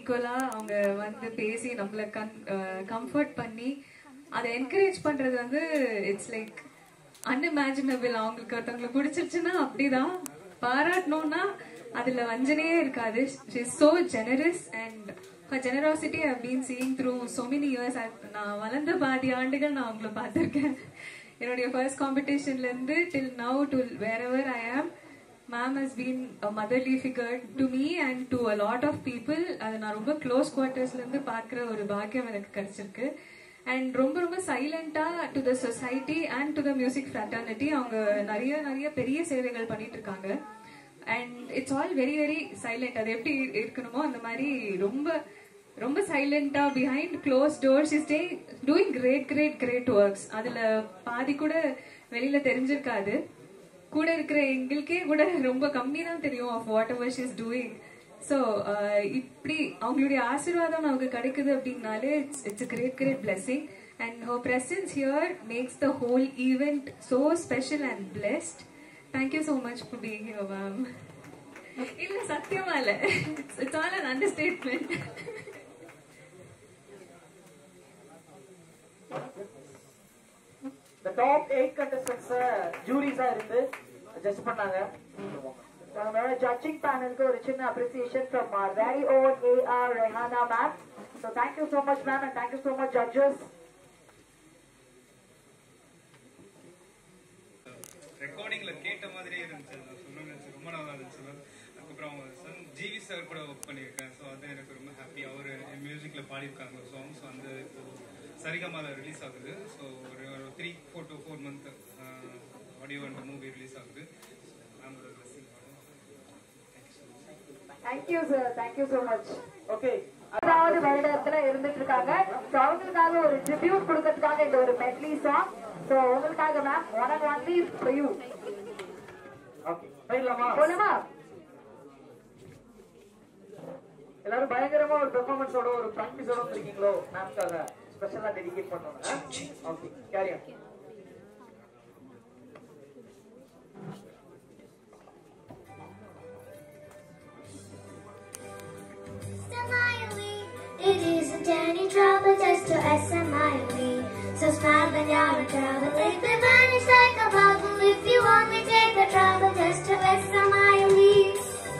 ஈக்குவலா அவங்க வந்து பேசி நம்மள கன் கம்ஃபர்ட் பண்ணி அதை என்கரேஜ் பண்றது வந்து இட்ஸ் லைக் அன்இமேஜினபிள் அவங்களுக்கு ஒருத்தவங்களை பிடிச்சிருச்சுன்னா அப்படிதான் பாராட்டணும்னா அதுல வஞ்சனையே இருக்காது so generous and her generosity I've been seeing through so many years I've- நான் வளர்ந்த பாதி ஆண்டுகள் நான் அவங்கள பார்த்திருக்கேன் என்னுடைய ஃபர்ஸ்ட் காம்படிஷன்ல இருந்து till now to where wherever I am ma'am has been motherly figure to me and to a lot of people அதை நான் ரொம்ப க்ளோஸ் குவார்ட்டர்ஸ்ல இருந்து பார்க்குற ஒரு பாக்கியம் எனக்கு கிடைச்சிருக்கு அண்ட் ரொம்ப ரொம்ப சைலண்டா to the society and to the music fraternity அவங்க நிறைய நிறைய பெரிய சேவைகள் பண்ணிட்டு இருக்காங்க and it's all very very silent அது எப்படி இருக்கணுமோ அந்த மாதிரி ரொம்ப ரொம்ப சைலண்டா behind close doors is they doing great great great works அதுல பாதி கூட வெளியில தெரிஞ்சிருக்காது கூட இருக்கிற எங்களுக்கே கூட ரொம்ப கம்மி தான் தெரியும் of whatever she is doing so இப்படி அவங்களுடைய ஆசீர்வாதம் நமக்கு கிடைக்குது அப்படின்னாலே it's it's great great blessing and her presence here makes the whole event so special and blessed thank you so much for being you ma'am இல்ல சத்தியமா இல்ல it's all an understatement The top eight contestants ஜூரிஸா இருந்து judge பண்ணாங்க நம்மளோட judging பேனலுக்கு ஒரு சின்ன appreciation from our very own AR Rehana ma'am so thank you so much ma'am and thank you so much judges ரெக்கார்டிங்ல கேட்ட மாதிரியே இருந்துச்சு அது நான் சொல்லணும்னு நினைச்சேன். ரொம்ப நல்லா இருந்துச்சு மேம் அதுக்கப்புறம் அவங்க சன் ஜிவி சார் கூட ஒர்க் பண்ணியிருக்கேன் ஸோ அது எனக்கு ரொம்ப ஹாப்பி அவர் மியூசிக்ல பாடியிருக்காங்க ஒரு சாங் ஸோ அந்த இப்போ சரிகமால ரிலீஸ் ஆகுது ஸோ ஒரு three four to four month audio and movie release ஆகுது மேமோட blessing thank you sir thank you so much okay அதாவது வருடத்துல இருந்துட்டு இருக்காங்க ஸோ அவங்களுக்காக ஒரு ட்ரிபியூட் கொடுக்கறதுக்காக இந்த ஒரு மெட்லி சாங் ஸோ உங்களுக்காக ma'am one and only for you okay போயிடலாமா போலாமா எல்லாரும் பயங்கரமா ஒரு பெர்ஃபார்மன்ஸோட ஒரு ப்ராக்டிஸோட இருக்கீங்களோ மேம்க்காக ஸ்பெஷலா டெடிகேட் பண்ணோம் okay carry on Smiley, it isn't any trouble just to ask Smiley. So smile when you're in trouble. It will vanish like a bubble if you only take the trouble just to ask Smiley.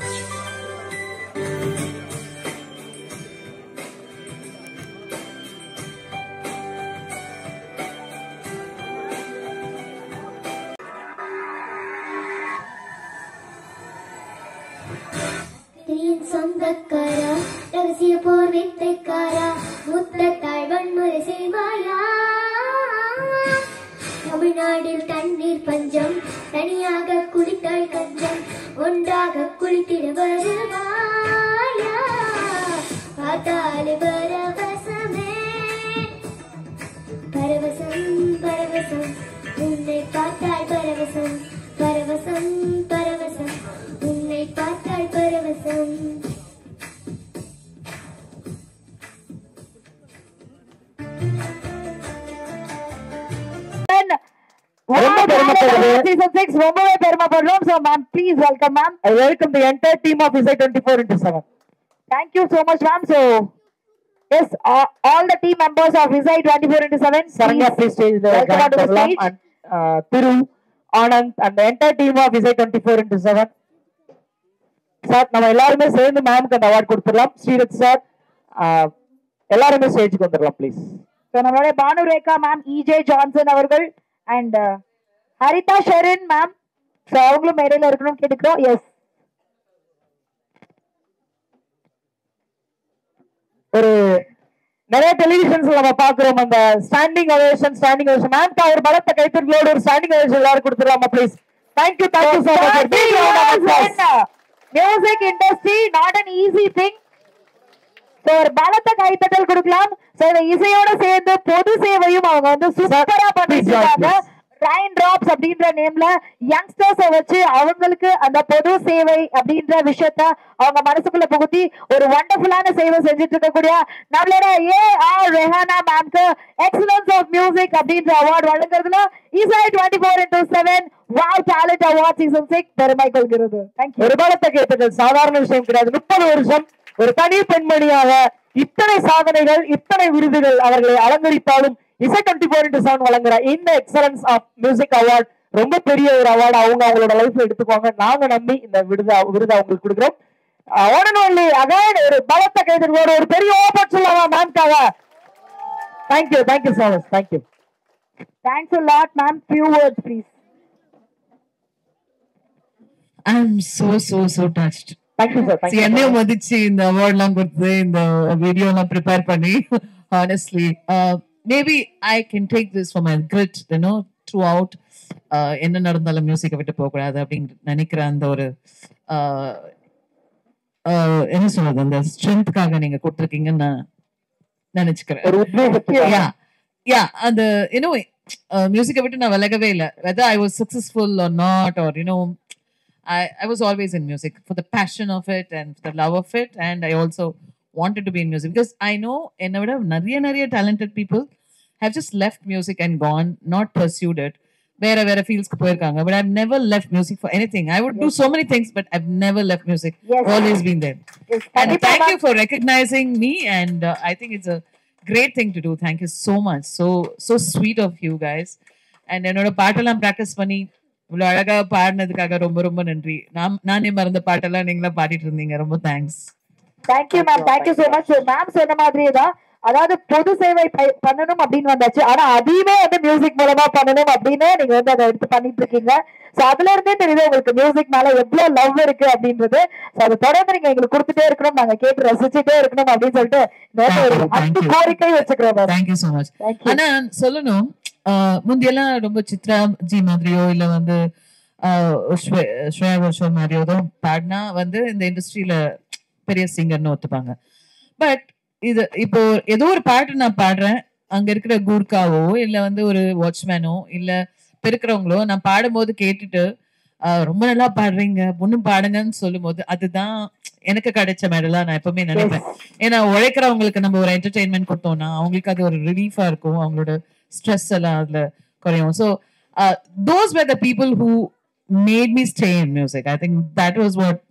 என் சொந்தக்காரா ரகசிய போர் வித்தைக்காரா முத்தத்தாய் வன்முறை செய்வாயா தமிழ்நாட்டில் தண்ணீர் பஞ்சம் தனியாக குளித்தாய் கஞ்சம் ஒன்றாக குளித்திட வருவாயா பார்த்தாலே பரவசமே பரவசம் பரவசம் உன்னை பார்த்தால் பரவசம் பரவசம் பரவசம் உன்னை பார்த்தால் பரவசம் ரொம்ப பெருமைப்படுது சீசன் சிக்ஸ் ரொம்பவே பெருமைப்படுறோம் so ma'am please welcome ma'am I welcome the entire team of Isai twenty four into seven thank you so much ma'am so yes all the team members of Isai twenty four into seven Saranya please stage Welcome onto the வரலாம் stage. and Thiru Anand அந்த entire team of Isai twenty four into seven sir நம்ம எல்லாருமே சேர்ந்து மேம்க்கு அந்த award கொடுத்துடலாம் ஸ்ரீரத் sir எல்லாருமே ஸ்டேஜுக்கு வந்துடலாம் ப்ளீஸ் ஸோ நம்மளுடைய Banu Rekha ma'am EJ Johnson அவர்கள் and Haritha Sherin ma'am so அவங்களும் மேடையில் இருக்கணும்னு கேட்டுக்கிறோம் எஸ் ஒரு நிறைய டெலிவிஷன்ஸ்ல நம்ம பாக்குறோம் அந்த ஸ்டாண்டிங் ovation ஸ்டாண்டிங் ovation மேம்க்கு அவர் பலத்த கைத்தறலோட ஒரு ஸ்டாண்டிங் ovation எல்லாரும் கொடுத்துடலாமா please thank you thank you so much music industry not an easy thing so ஒரு பலத்த கைத்தட்டல் கொடுக்கலாம் ஸோ இந்த இசையோட சேர்ந்து பொது சேவையும் அவங்க வந்து சூப்பரா பண்ணிட்டு இருக்காங்க ரைன் டிராப்ஸ் அப்படின்ற நேம்ல யங்ஸ்டர்ஸ வச்சு அவங்களுக்கு அந்த பொது சேவை அப்படின்ற விஷயத்த அவங்க மனசுக்குள்ள புகுத்தி ஒரு வண்டர்ஃபுல்லான சேவை செஞ்சுட்டு இருக்கக்கூடிய நம்மளோட ஏ ஆர் ரெஹானா மேம்க்கு எக்ஸலன்ஸ் ஆஃப் மியூசிக் அப்படின்ற அவார்டு வழங்குறதுல Isai twenty four into seven wow talent award season six பெருமை கொள்கிறது தேங்க்யூ ஒரு பலத்த கைத்தட்டல் சாதாரண விஷயம் கிடையாது முப்பது வருஷம் ஒரு தனி பெண்மணியாக இத்தனை சாதனைகள் இத்தனை விருதுகள் அவர்களை அலங்கரித்தாலும் இசை டுவெண்ட்டி ஃபோர் இன்டு செவன் வழங்குற இந்த எக்ஸலன்ஸ் ஆஃப் மியூசிக் அவார்ட் ரொம்ப பெரிய ஒரு அவார்டு அவங்க அவங்களோட லைஃப்ல எடுத்துக்குவாங்க நாங்க நம்பி இந்த விருது விருது அவங்களுக்கு கொடுக்குறோம் ஒன் ஒன்லி அகைன் ஒரு பலத்த கைதர்களோட ஒரு பெரிய ஓப்பன் சொல்லலாமா மேம்காக thank you thank you so much thank you thanks a lot ma'am few words please I'm so so so touched thank you sir thank you என்னையும் மதிச்சு இந்த அவார்ட் எல்லாம் கொடுத்து இந்த வீடியோ எல்லாம் ப்ரிப்பேர் பண்ணி honestly maybe I can take this for my grit you know throughout என்ன நடந்தாலும் மியூசிக்கை விட்டு போகக்கூடாது அப்படின்னு நினைக்கிற அந்த ஒரு uh, uh, என்ன சொல்றது அந்த ஸ்ட்ரென்த்துக்காக நீங்க கொடுத்துருக்கீங்கன்னு நான் நினைச்சுக்கிறேன் ஒரு உத்வேகத்தை யா யா அந்த யூனோ மியூசிக்கை விட்டு நான் விலகவே இல்லை whether I was successful or not or you know I, I was always in music for the passion of it and the love of it and I also wanted to be in music because I know என்னை விட நிறைய நிறைய talented people have just left music and gone not pursued it வேற வேற ஃபீல்ட்ஸ்க்கு போயிருக்காங்க but I've never left music for anything I would do so many things but I've never left music Yes. always been there Yes, and கண்டிப்பா thank ma'am. you for recognizing me and uh, i think it's a great thing to do thank you so much so so sweet of you guys and என்னோட பாட்டெல்லாம் practice பண்ணி இவ்வளவு அழகா பாடினதுக்காக ரொம்ப ரொம்ப நன்றி நான் நானே மறந்த பாட்டெல்லாம் நீங்களா பாடிட்டு இருந்தீங்க ரொம்ப thanks thank you ma'am thank you so much ma'am சொன்ன மாதிரியே தான் அதாவது பொது சேவை ப- பண்ணணும் அப்படின்னு வந்தாச்சு ஆனா அதையுமே வந்து மியூசிக் மூலமா பண்ணணும் அப்படின்னு நீங்க வந்து அதை எடுத்து பண்ணிட்டு இருக்கீங்க சோ அதுல இருந்தே தெரியுது உங்களுக்கு மியூசிக் மேல எவ்வளவு லவ் இருக்கு அப்படின்றது சோ அதை தொடர்ந்து நீங்க எங்களுக்கு கொடுத்துட்டே இருக்கணும் நாங்க கேட்டு ரசிச்சுட்டே இருக்கணும் அப்படின்னு சொல்லிட்டு நேத்து ஒரு Thank you, அன்பு thank you. கோரிக்கை வச்சுக்கிறோம் ma'am thank you so much thank you ஆனா சொல்லணும் ஆஹ் முந்தியெல்லாம் ரொம்ப சித்ரா ஜி மாதிரியோ இல்ல வந்து ஆஹ் ஸ்வே- ஸ்ரேயா கோஷல் மாதிரியோ தான் பாடினா வந்து இந்த இண்டஸ்ட்ரியில பெரிய சிங்கர்னு ஒத்துப்பாங்க பட் இது இப்போ ஏதோ ஒரு பாட்டு நான் பாடுறேன் அங்க இருக்கிற கூர்க்காவோ இல்ல வந்து ஒரு வாட்ச்மேனோ இல்ல பெருக்கிறவங்களோ நான் பாடும்போது கேட்டுட்டு ஆஹ் ரொம்ப நல்லா பாடுறீங்க பொண்ணும் பாடுங்கன்னு சொல்லும்போது அதுதான் எனக்கு கிடைச்ச மெடலா நான் எப்பவுமே நினைப்பேன் ஏன்னா உழைக்கிறவங்களுக்கு நம்ம ஒரு என்டர்டெயின்மெண்ட் கொடுத்தோம்னா அவங்களுக்கு அது ஒரு ரிலீஃபா இருக்கும் அவங்களோட ஸ்ட்ரெஸ் எல்லாம் அதுல குறையும் so those were the people who made me stay in music I think that was what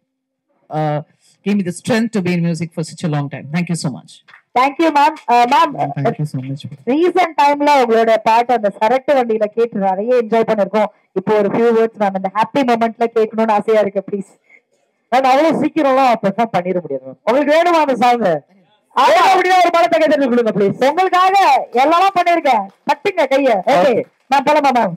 gave me the strength to be in music for such a long time. Thank you so much. Thank you ma'am ma'am Thank you so much. Recent டைம்ல உங்களோட பாட்டு அந்த shirt வண்டியில கேட்டு நிறைய enjoy பண்ணிருக்கோம் இப்போ ஒரு ஃபியூ வேர்ட்ஸ் மேம் இந்த ஹாப்பி மொமெண்ட்ல கேட்கணும்னு ஆசையா இருக்கு ப்ளீஸ் நான் அவ்வளவு சீக்கிரம்லாம் பெர்ஃபார்ம் பண்ணிட முடியாது மேம் உங்களுக்கு வேணுமா அந்த சாங் ஆமா அப்படியே ஒரு பலத்த கைதட்டல் கொடுங்க ப்ளீஸ் உங்களுக்காக எல்லாம் பண்ணிருக்கேன் தட்டுங்க கைய ஓகே மேம் போலாமா மேம்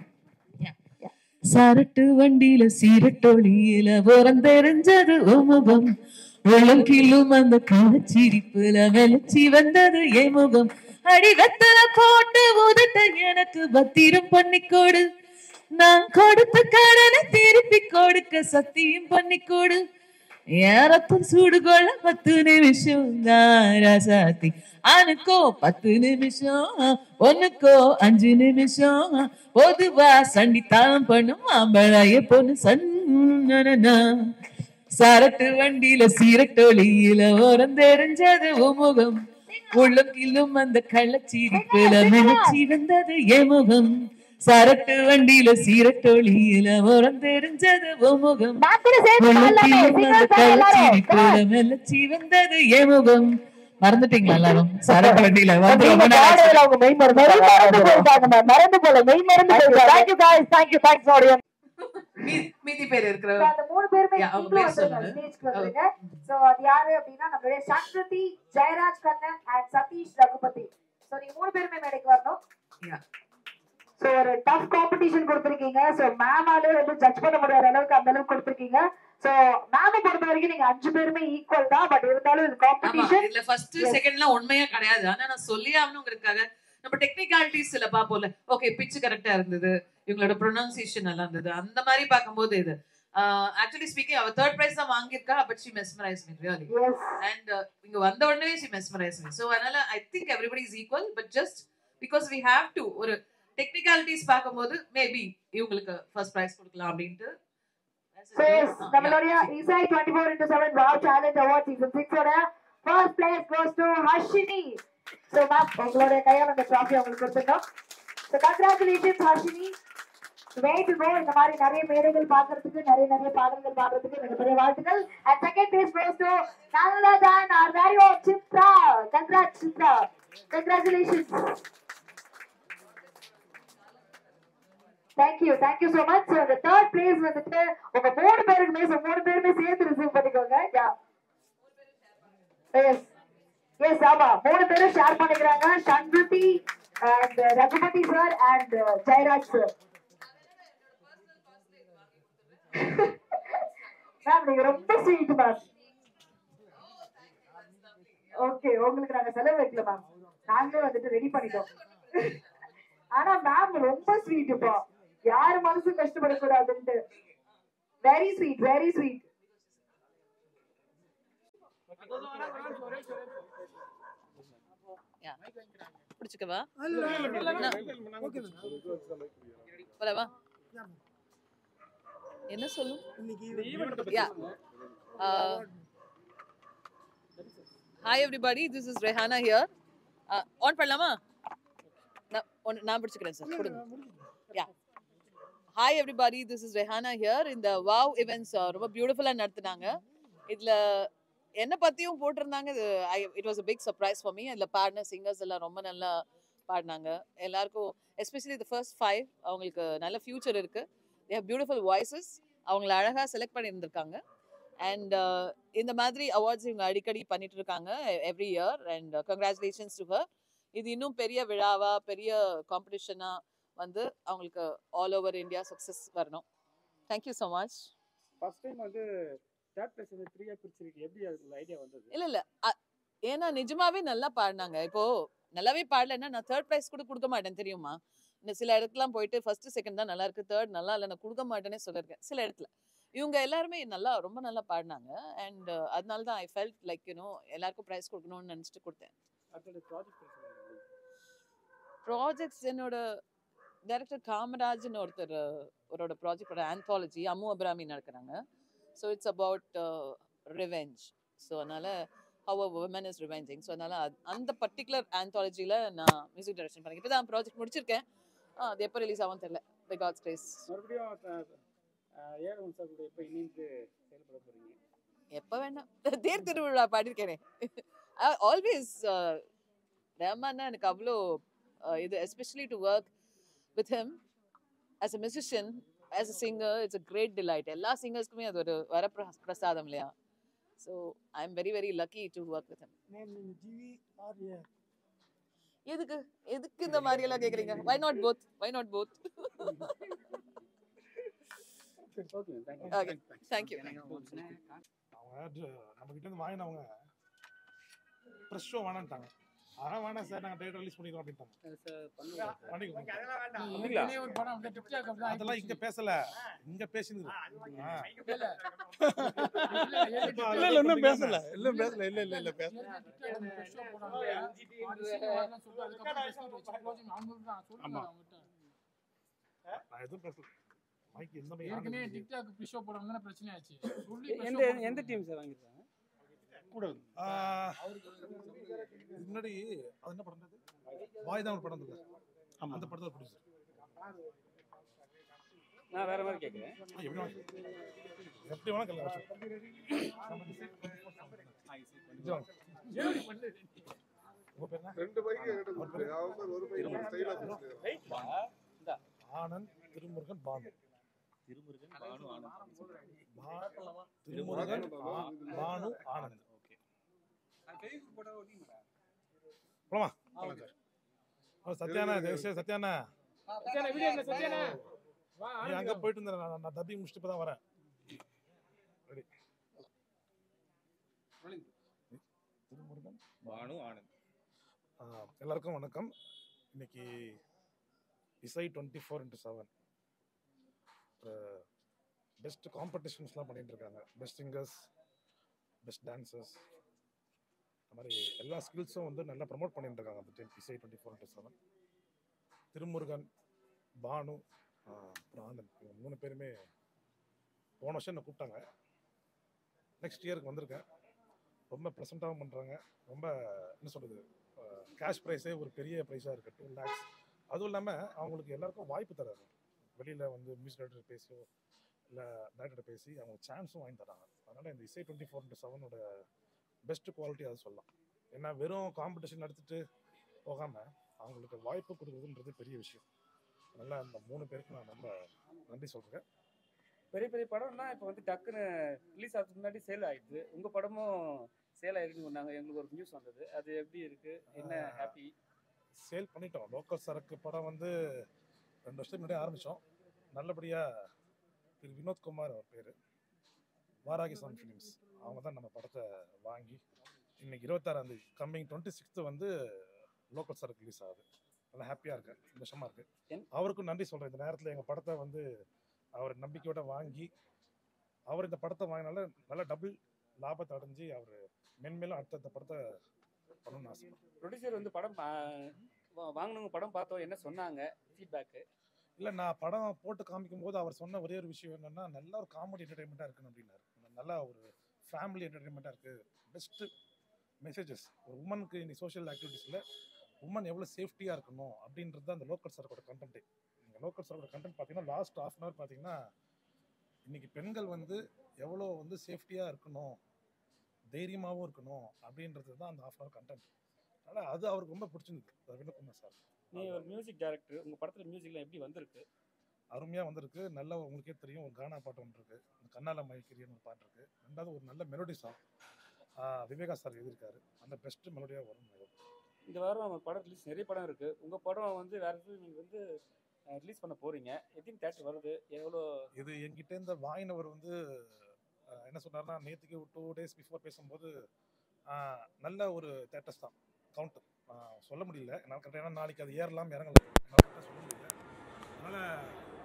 சரட்டு வண்டியில சீரட்டொழியில உரம் தெரிஞ்சது உமுகம் உளம் கிள்ளும் அந்த கணச்சிரிப்புல வெளிச்சி வந்தது என் முகம் அடி வெத்தல போட்டு உதட்ட எனக்கு பத்திரம் பண்ணி கொடு நான் கொடுத்த கடனை திருப்பி கொடுக்க சத்தியம் பண்ணி கொடு ஏறத்தும் சூடு கொள்ள பத்து நிமிஷம் தான் ராசாத்தி ஆணுக்கோ பத்து நிமிஷம் ஒண்ணுக்கோ அஞ்சு நிமிஷம் பொதுவா சண்டித்தான் பண்ணும் மாம்பழைய பொண்ணு சன்னா சரட்டு வண்டியில சீரட்டொலியில ஓரம் தெரிஞ்சது உமுகம் உள்ளம் கிள்ளும் அந்த கள்ளச்சீரிப்புல நினைச்சி வந்தது எமுகம் சரட்டு வண்டியில சீரட்டொலியில ஓரம் தெரிஞ்சது உமுகம் மேம் கூட சேர்ந்து பாடலாமே சிங்கிள் பாட எல்லாரும் மெல்லச்சி வந்தது ஏமுகம் மறந்துட்டீங்களா எல்லாரும் சரக்கு வண்டியில வந்து ரொம்ப நீங்க நாள் ஆச்சு. பாடுறதுல அவங்க மெய் மெய் மறந்து போயிட்டாங்க மேம் மறந்து போல மெய் மறந்து போயிட்டாங்க thank you guys thank you thanks audience மீ- மீதி பேர் இருக்கிற அந்த மூணு பேருமே Yeah, அவங்க நீங்களும் பேர் வந்துருங்க சொல்லுங்க. ஸ்டேஜ்க்கு வந்துருங்க சோ அது யாரு அப்படின்னா நம்மளுடைய சக்ருதி ஜெயராஜ் கண்ணன் அண்ட் சதீஷ் ரகுபதி சோ நீங்க மூணு பேருமே மேடைக்கு வரணும் Yeah. சோ ஒரு டஃப் காம்படிஷன் கொடுத்திருக்கீங்க சோ மேமாலே வந்து ஜட்ஜ் பண்ண முடியாத அளவுக்கு அந்த அளவுக்கு கொடுத்திருக்கீங்க சோ மேம பொறுத்த வரைக்கும் நீங்க அஞ்சு பேருமே ஈக்குவல் தான் பட் இருந்தாலும் இது ஆமா காம்படிஷன் இதுல ஃபர்ஸ்ட் செகண்ட்லாம் உண்மையா கிடையாது ஆனா நான் சொல்லி ஆகணுங்கிறதுக்காக நம்ம டெக்னிக்காலிட்டிஸ் சில பாப்போம்ல ஓகே பிச் கரெக்டா இருந்தது இவங்களோட ப்ரொனன்சியேஷன் நல்லா இருந்தது அந்த மாதிரி பார்க்கும்போது இது ஆக்சுவலி ஸ்பீக்கிங் அவ தேர்ட் பிரைஸ் தான் வாங்கியிருக்கா but she mesmerise me really yes and இங்க வந்த உடனே ஷி மெஸ்மரைஸ் மீ ஸோ அதனால I think everybody is equal but just because we have to ஒரு டெக்னிக்காலிட்டிஸ் பார்க்கும்போது மேபி இவங்களுக்கு ஃபர்ஸ்ட் பிரைஸ் கொடுக்கலாம் அப்படின்ட்டு So, yes, நம்மளுடைய இசை 24 into 7 Wow Challenge Award Season 6 ஓட first place goes to Harshini. So, ma'am, உங்களுடைய கையால அந்த trophy உங்களுக்கு கொடுத்துட்டோம். So, congratulations, Harshini. way to go இந்த மாதிரி நிறைய மேடைகள் பார்க்கறதுக்கு நிறைய நிறைய பாடல்கள் பாடுறதுக்கு மிகப்பெரிய வாழ்த்துக்கள் and second place goes to Nalaladan our very own Chitra congrats Chitra congratulations Thank you, thank you so much. So the third place வந்துட்டு உங்க மூணு பேருக்குமே so மூணு பேருமே சேர்த்து ரிசீவ் பண்ணிக்கோங்க Yeah. Yes. Yes, ஆமா மூணு பேரும் ஷேர் பண்ணிக்கிறாங்க Shanmuthi and uh, Raghupathi sir and uh, Jayaraj sir ma'am நீங்க ரொம்ப ஸ்வீட் மேம் ஓகே உங்களுக்கு நாங்க செலவு வைக்கல மேம் நாங்களே வந்துட்டு ரெடி பண்ணிட்டோம் ஆனா மேம் ரொம்ப ஸ்வீட் இப்போ யாரு மனசும் கஷ்டப்படக்கூடாதுன்ட்டு வெரி ஸ்வீட் வெரி ஸ்வீட் பிடிச்சுக்கவா போலவா என்ன சொல்லும் yeah hi everybody this is Rehana here on பண்ணலாமா நான் ஒன்னு- நான் பிடிச்சுக்கிறேன் சார் கொடுங்க yeah hi everybody this is Rehana here இந்த வாவ் இவெண்ட்ஸ் ரொம்ப பியூட்டிஃபுல்லாக நடத்துனாங்க இதில் என்ன பற்றியும் போட்டிருந்தாங்க இது I it was a big surprise for me அதில் பாடின சிங்கர்ஸ் எல்லாம் ரொம்ப நல்லா பாடினாங்க எல்லாருக்கும் எஸ்பெஷலி த ஃபர்ஸ்ட் ஃபைவ் அவங்களுக்கு நல்ல ஃப்யூச்சர் இருக்குது தே ஹவ் பியூட்டிஃபுல் வாய்ஸஸ் அவங்கள அழகாக செலக்ட் பண்ணியிருந்திருக்காங்க அண்ட் இந்த மாதிரி அவார்ட்ஸ் இவங்க அடிக்கடி பண்ணிட்டு இருக்காங்க every year and congratulations to her இது இன்னும் பெரிய விழாவா பெரிய காம்படிஷனா வந்து அவங்களுக்கு ஆல் ஓவர் இந்தியா சக்ஸஸ் வரணும் thank you so much first time வந்து தேர்ட் பிளேஸ் வந்து த்ரீயா பிரிச்சிருக்கு எப்படி அதுக்கு ஐடியா வந்தது இல்ல இல்ல அ- ஏன்னா நிஜமாவே நல்லா பாடினாங்க இப்போ நல்லாவே பாடலைன்னா நான் தேர்ட் ப்ரைஸ் கூட கொடுக்க மாட்டேன் தெரியுமா இந்த சில இடத்துக்குலாம் போயிட்டு ஃபர்ஸ்ட் செகண்ட் தான் நல்லா இருக்கு தேர்ட் நல்லா இல்லை நான் கொடுக்க மாட்டேனே சொல்லியிருக்கேன் சில இடத்துல இவங்க எல்லாருமே நல்லா ரொம்ப நல்லா பாடினாங்க அண்ட் அதனால தான் ஐ ஃபெல்ட் லைக் யூனோ எல்லாருக்கும் ப்ரைஸ் கொடுக்கணும்னு நினச்சிட்டு கொடுத்தேன் அதோட ப்ராஜெக்ட் ப்ராஜெக்ட்ஸ் என்னோட டைரக்டர் காமராஜ்னு ஒருத்தர் அவரோட ப்ராஜெக்டோட ஆந்தாலஜி அம்மு அபிராமி நடக்கிறாங்க so it's about revenge so அதனால how a woman is revenging so அதனால அது- அந்த பர்டிகுலர் ஆந்தாலஜியில் நான் மியூசிக் டைரக்ஷன் பண்ணி இப்போ தான் ப்ராஜெக்ட் முடிச்சிருக்கேன் ஆ, அது எப்போ ரிலீஸ் ஆகும் தெரியல பை காட்ஸ் கிரேஸ் மறுபடியும் ஏஆர் சார் கூட எப்போ இணைந்து செயல்பட போறீங்க எப்போ வேணாம் தேர் திருவிழா பாடியிருக்கேனே ஆல்வேஸ் ரஹ்மான்னா எனக்கு அவ்வளோ uh, இது especially to work with him as a musician as a singer it's a great delight எல்லா சிங்கர்ஸ்க்குமே அது ஒரு வர பிரசாதம் இல்லையா so I am very very lucky to work with him GV R A எதுக்கு எதுக்கு இந்த மாதிரி எல்லாம் கேக்குறீங்க why not both why not both okay thank you okay thank you அவங்க டு- நம்ம கிட்ட இருந்து வாங்கினவங்க ப்ரெஷ் ஷோ வேணான்ட்டாங்க அதான் வேணாம் சார் நாங்கள் டைரக்ட் ரிலீஸ் பண்ணிக்கிறோம் அப்படின்ட்டாங்க சார் பண்ணுங்க பண்ணிக்கலாம் அதெல்லாம் இங்க பேசல இங்க பேசினது இல்ல இல்ல இன்னும் பேசல இல்ல பேசல இல்ல இல்ல இல்ல பேசல ஆமா நான் எதுவும் பேசல மைக் எந்த mic ஏற்கனவே ஆனது டிக்டாக் பிஷோ போடுறாங்க பிரச்சனை ஆச்சு சொல்லி எந்த எந்த டீம் சார் வாங்கிருக்காங்க கூட ஆஹ், இதுக்கு முன்னாடி அது என்ன படம் அது வாய் தான் ஒரு படம் இருந்தது அந்த படத்தோட ப்ரொடியூசர் நான் வேற மாதிரி கேட்குறேன் எப்படி வேணா எப்படி வேணா கல்யாணம் உங்க பேர் என்ன? ரெண்டு பைக்கு என்கிட்ட கொடுத்துரு அவன் பேர் ஒரு பைக்கு ஸ்டைலா கொடுத்துரு ஆனந்த் திருமுருகன் பானு திருமுருகன் பானு ஆனந்த் பா- திருமுருகன் ஆ- பானு ஆனந்த் போலாமா போலாம் சார் ஓ சத்யானா தேவசே சத்யானா நீ அங்க போயிட்டு இருந்த நான் நான் டப்பிங் முடிச்சுட்டு இப்பதான் வரேன் ரெடி திருமுருகன் பானு ஆனந்த் ஆ, எல்லாருக்கும் வணக்கம் இன்னைக்கு Isai twenty four into seven best காம்படிஷன்ஸ்லாம் பண்ணிட்டு இருக்காங்க பெஸ்ட் சிங்கர்ஸ் பெஸ்ட் டான்சர்ஸ் அந்த மாதிரி எல்லா ஸ்கில்ஸும் வந்து நல்லா ப்ரமோட் பண்ணிட்டு இருக்காங்க அந்த ten Isai twenty four into seven Thirumurugan Banu ஆ, அப்புறம் ஆனந்த் இவங்க மூணு பேருமே போன வருஷம் என்னை கூப்பிட்டாங்க நெக்ஸ்ட் இயருக்கு வந்திருக்கேன் ரொம்ப ப்ளசண்ட்டாகவும் பண்ணுறாங்க ரொம்ப என்ன சொல்கிறது கேஷ் ப்ரைஸே ஒரு பெரிய ப்ரைஸாக இருக்குது டூ லேக்ஸ் அதுவும் இல்லாமல் அவங்களுக்கு எல்லாருக்கும் வாய்ப்பு தராரு வெளியில் வந்து மியூசிக் டைரக்டர் பேசியோ இல்லை டேரக்டர் பேசி அவங்க சான்ஸும் வாங்கி தராங்க அதனால் இந்த இசை டுவெண்ட்டி ஃபோர் இன்ட்டு செவனோட பெஸ்ட் குவாலிட்டி அதை சொல்லலாம் ஏன்னா வெறும் காம்படிஷன் எடுத்துகிட்டு போகாமல் அவங்களுக்கு வாய்ப்பு கொடுக்குறதுன்றது பெரிய விஷயம் அதனால் அந்த மூணு பேருக்கு நான் ரொம்ப நன்றி சொல்கிறேன் பெரிய பெரிய படம்னா இப்போ வந்து டக்குன்னு ரிலீஸ் ஆகிறதுக்கு முன்னாடி சேல் ஆயிடுது உங்க படமும் சேல் ஆயிருக்குன்னு சொன்னாங்க எங்களுக்கு ஒரு நியூஸ் வந்தது அது எப்படி இருக்கு என்ன ஹாப்பி சேல் பண்ணிட்டோம் லோக்கல் சரக்கு படம் வந்து ரெண்டு வருஷத்துக்கு முன்னாடி ஆரம்பித்தோம் நல்லபடியாக திரு வினோத்குமார் அவர் பேர் வாராகி சாங் ஃபிலிம்ஸ் அவங்க தான் நம்ம படத்தை வாங்கி இன்னைக்கு இருபத்தாறாம் தேதி கம்மிங் டுவெண்ட்டி சிக்ஸ்த்து வந்து லோக்கல் சரக்கு ரிலீஸ் ஆகுது நல்லா ஹாப்பியாக இருக்கேன் சந்தோஷமாக இருக்குது அவருக்கும் நன்றி சொல்கிறேன் இந்த நேரத்தில் எங்கள் படத்தை வந்து அவர் நம்பிக்கையோட வாங்கி அவர் இந்த படத்தை வாங்கினால நல்லா டபுள் லாபத்தை அடைஞ்சு அவர் மென்மேலும் அடுத்தடுத்த படத்தை பண்ணணும்னு ஆசை ப்ரொடியூசர் வந்து படம் பா- வா- வாங்கினவங்க படம் பார்த்தோம் என்ன சொன்னாங்க ஃபீட்பேக்கு இல்லை நான் படம் போட்டு காமிக்கும் போது அவர் சொன்ன ஒரே ஒரு விஷயம் என்னன்னா நல்ல ஒரு காமெடி என்டர்டைன்மெண்ட்டாக இருக்குன்னு அப்படின்னாரு நல்லா ஒரு ஃபேமிலி என்டர்டைன்மெண்ட்டாக இருக்குது பெஸ்ட்டு மெசேஜஸ் ஒரு உமனுக்கு இன்னைக்கு சோஷியல் ஆக்டிவிட்டீஸில் உமன் எவ்வளோ சேஃப்டியாக இருக்கணும் அப்படின்றது தான் அந்த லோக்கல் சரக்கோட கண்டென்ட்டே நீங்கள் லோக்கல் சரக்கோட கண்டென்ட் பார்த்தீங்கன்னா லாஸ்ட் ஆஃப் அன் ஹவர் பார்த்தீங்கன்னா இன்னைக்கு பெண்கள் வந்து எவ்வளோ வந்து சேஃப்டியாக இருக்கணும் தைரியமாகவும் இருக்கணும் அப்படின்றது தான் அந்த ஆஃப் அன் ஹவர் கண்டென்ட் அதனால் அது அவருக்கு ரொம்ப பிடிச்சிருந்தது வினோகுமார் சார் நீ ஒரு மியூசிக் டைரக்டர் உங்க படத்துல மியூசிக்லாம் எப்படி வந்திருக்கு அருமையாக வந்திருக்கு நல்ல உங்களுக்கே தெரியும் ஒரு கானா பாட்டு ஒன்று இருக்கு இந்த கண்ணால மயக்கிரியன்னு ஒரு பாட்டு இருக்கு ரெண்டாவது ஒரு நல்ல மெலோடி சாங் விவேகா சார் எழுதியிருக்காரு அந்த பெஸ்ட் மெலோடியாக வரும் இந்த வாரம் நம்ம படம் ரிலீஸ் நிறைய படம் இருக்கு உங்க படம் வந்து வேற எதுவும் நீங்க வந்து ரிலீஸ் பண்ண போறீங்க எத்தனை தேட்டர் வருது எவ்வளோ இது என்கிட்ட இந்த வாங்கினவர் வந்து ஆஹ், என்ன சொன்னார்னா நேற்றுக்கு டூ டேஸ் பிஃபோர் பேசும்போது ஆஹ், நல்ல ஒரு தேட்டர்ஸ் தான் கவுண்ட் சொல்ல முடியல என்னால் கரெக்டாக ஏன்னா நாளைக்கு அது ஏறலாம் இறங்கலாம் என்னால் கரெக்டாக சொல்ல முடியல அதனால்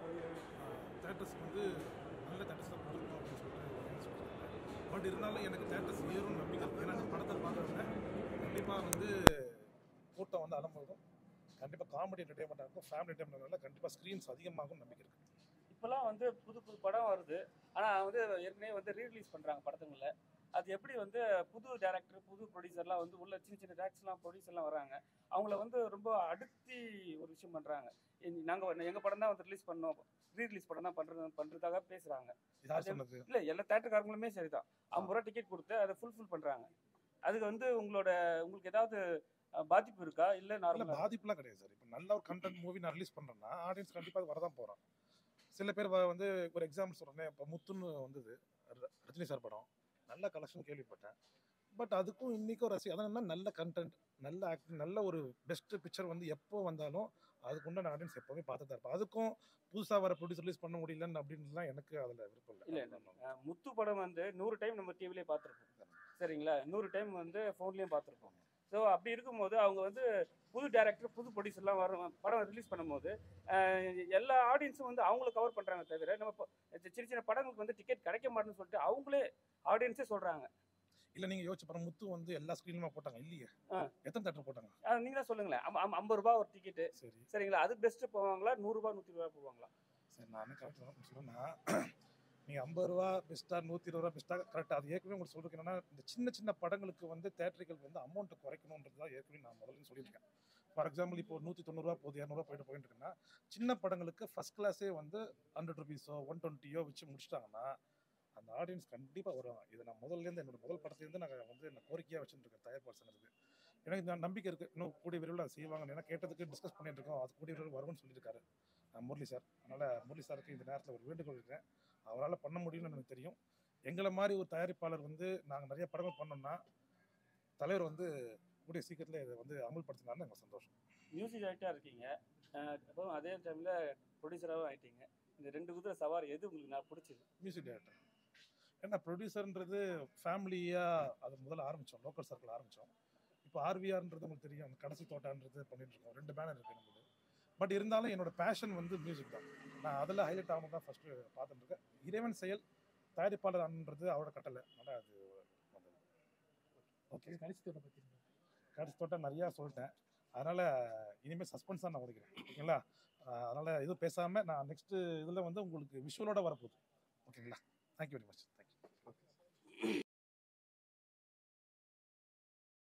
தேட்டர்ஸ் வந்து நல்ல தேட்டர்ஸ் தான் கொடுக்கணும் அப்படின்னு சொல்லிட்டு பட் இருந்தாலும் எனக்கு தேட்டர்ஸ் ஏறும் நம்பிக்கை இருக்கு. ஏன்னா இந்த படத்தை பார்க்குறவங்க கண்டிப்பாக வந்து கூட்டம் வந்து அலம்பும் கண்டிப்பாக காமெடி என்டர்டைன்மெண்ட்டாக இருக்கும் ஃபேமிலி என்டர்டைன்மெண்ட் கண்டிப்பாக ஸ்க்ரீன்ஸ் அதிகமாகும் நம்பிக்கை இருக்குது இப்போலாம் வந்து புது புது படம் வருது ஆனா வந்து ஏற்கனவே வந்து ரீரிலீஸ் பண்றாங்க படத்துங்கள அது எப்படி வந்து புது டேரக்டர் புது ப்ரொடியூசர்லாம் வந்து உள்ள சின்ன சின்ன டேரக்டர்ஸ்லாம் ப்ரொடியூசர்லாம் வராங்க அவங்கள வந்து ரொம்ப அடுத்தி ஒரு விஷயம் பண்றாங்க எங்க- நாங்க வந்து- எங்க படம் தான் வந்து ரிலீஸ் பண்ணோம் ரீரிலீஸ் படம் தான் பண்றது பண்றதாக பேசுறாங்க யார் அது- சொன்னது? இல்ல எல்லா தேட்டருக்காரங்களுமே சரிதான் ஐம்பது ரூபா டிக்கெட் கொடுத்து அதை ஃபுல்ஃபில் பண்றாங்க அதுக்கு வந்து உங்களோட உங்களுக்கு ஏதாவது அஹ், பாதிப்பு இருக்கா இல்ல இல்ல நார்மலா பாதிப்புலாம் கிடையாது சார் இப்போ நல்ல ஒரு கண்டென்ட் மூவி நான் ரிலீஸ் பண்றேன்னா ஆடியன்ஸ் கண்டிப்பா அது வரதான் போறான் சில பேர் வ- வந்து ஒரு எக்ஸாம்பிள் சொல்றேன் இப்போ முத்துன்னு வந்தது ர- ரஜினி சார் படம் நல்ல கலெக்ஷன் கேள்விப்பட்டேன் பட் அதுக்கும் இன்னைக்கும் ரசி அதான் என்ன நல்ல கண்டென்ட் நல்ல ஆக்டிங் நல்ல ஒரு பெஸ்ட் பிக்சர் வந்து எப்போ வந்தாலும் அதுக்குண்டான ஆடியன்ஸ் எப்பவுமே பார்த்து தான் இருப்பேன் அதுக்கும் புதுசா வர ப்ரொடியூஸ் ரிலீஸ் பண்ண முடியலன்னு அப்படின்லாம் எனக்கு அதுல விருப்பம் இல்ல இல்லை இல்ல அஹ், முத்து படம் வந்து நூறு டைம் நம்ம டிவிலே பார்த்துருப்போம் சரிங்களா நூறு டைம் வந்து ஃபோன்லேயும் பார்த்துருப்போம் ஸோ அப்படி இருக்கும்போது அவங்க வந்து புது டேரக்டர் புது ப்ரொடியூசர்லாம் வரும் படம் ரிலீஸ் பண்ணும்போது அஹ், எல்லா ஆடியன்ஸும் வந்து அவங்கள கவர் பண்ணுறாங்க தவிர நம்ம இப்போ சின்ன சின்ன படங்களுக்கு வந்து டிக்கெட் கிடைக்க மாட்டேன்னு சொல்லிட்டு அவங்களே ஆடியன்ஸே சொல்கிறாங்க இல்ல நீங்க யோசிச்சு பாருங்க முத்து வந்து எல்லா ஸ்க்ரீனுமா போட்டாங்க இல்லையே எத்தனை தேட்டர் போட்டாங்க நீங்க தான் சொல்லுங்களேன் அம்- அம்- ஐம்பது ரூபா ஒரு டிக்கெட்டு சரி சரிங்களா அது பெஸ்ட்டு போவாங்களா நூறுரூபா நூற்றி ரூபா போவாங்களா சரி நான் கரெக்ட் தான் சொல்லுன்னா நீங்கள் ஐம்பது ரூபா பெஸ்ட்டாக நூற்றி இருபது ரூபா பெஸ்ட்டாக கரெக்டாக அது ஏற்கனவே உங்களுக்கு சொல்லிருக்கேன் என்னன்னா இந்த சின்ன சின்ன படங்களுக்கு வந்து தேட்டர்கள் வந்து அமௌண்ட்டை குறைக்கணுன்றது தான் ஏற்கனவே நான் முதல்ல சொல்லியிருக்கேன் ஃபார் எக்ஸாம்பிள் இப்போ நூற்றி தொண்ணூறுரூவா போகுது இரநூறுவா போயிட்டு போயிட்டு இருக்குன்னா சின்ன படங்களுக்கு ஃபர்ஸ்ட் கிளாஸே வந்து ஹண்ட்ரட் ருபீஸோ ஒன் டுவெண்ட்டியோ வச்சு முடிச்சிட்டாங்கன்னா அந்த ஆடியன்ஸ் கண்டிப்பாக வருவாங்க இது நான் முதல்லேருந்து என்னோட முதல் படத்துலேருந்து நான் வந்து நான் கோரிக்கையாக வச்சுருக்கேன் தயார் சங்கத்துக்கு எனக்கு இந்த நம்பிக்கை இருக்குது இன்னும் கூடிய விரைவில் அதை செய்வாங்க ஏன்னா கேட்டதுக்கு டிஸ்கஸ் பண்ணிட்டு இருக்கோம் அது கூடிய விரைவில் வரும்னு சொல்லியிருக்காரு அஹ் முரளி சார் அதனால் முரளி சாருக்கு இந்த நேரத்தில் ஒரு வேண்டுகோள் இருக்கேன் அவரால் பண்ண முடியும்னு எனக்கு தெரியும் எங்களை மாதிரி ஒரு தயாரிப்பாளர் வந்து நாங்கள் நிறைய படங்கள் பண்ணோம்னா தலைவர் வந்து கூடிய சீக்கிரத்தில் இதை வந்து அமல்படுத்தினாருன்னு எனக்கு சந்தோஷம் மியூசிக் டைரக்டராக இருக்கீங்க அஹ் அப்புறம் அதே டைமில் ப்ரொடியூசராகவும் ஆயிட்டீங்க இந்த ரெண்டு குதிரை சவாரி எது உங்களுக்கு நான் பிடிச்சது மியூசிக் டைரக்டர் ஏன்னா ப்ரொடியூசர்ன்றது ஃபேமிலியாக அது முதல்ல ஆரம்பித்தோம் லோக்கல் சர்க்கிள் ஆரம்பித்தோம் இப்போ ஆர்விஆர்ன்றது உங்களுக்கு தெரியும் அந்த கடைசி தோட்டான்றது பண்ணிட்டு இருக்கோம் ரெண்டு பேனர் இருக்குது நம்மளுக்கு பட் இருந்தாலும் என்னோட பேஷன் வந்து மியூசிக் தான் நான் அதில் ஹைலைட் ஆகணும் தான் ஃபஸ்ட்டு பார்த்துட்டு இருக்கேன் இறைவன் செயல் தயாரிப்பாளர் ஆனன்றது அவரோட கட்டளை அதனால் அது ஓகே கடைசி தோட்டம் பற்றி கடைசி தோட்டம் நிறையா சொல்லிட்டேன் அதனால் இனிமேல் சஸ்பென்ஸாக நான் முடிக்கிறேன் ஓகேங்களா அதனால் எதுவும் பேசாமல் நான் நெக்ஸ்ட்டு இதில் வந்து உங்களுக்கு விஷுவலோட வரப்போகுது ஓகேங்களா தேங்க்யூ வெரி மச்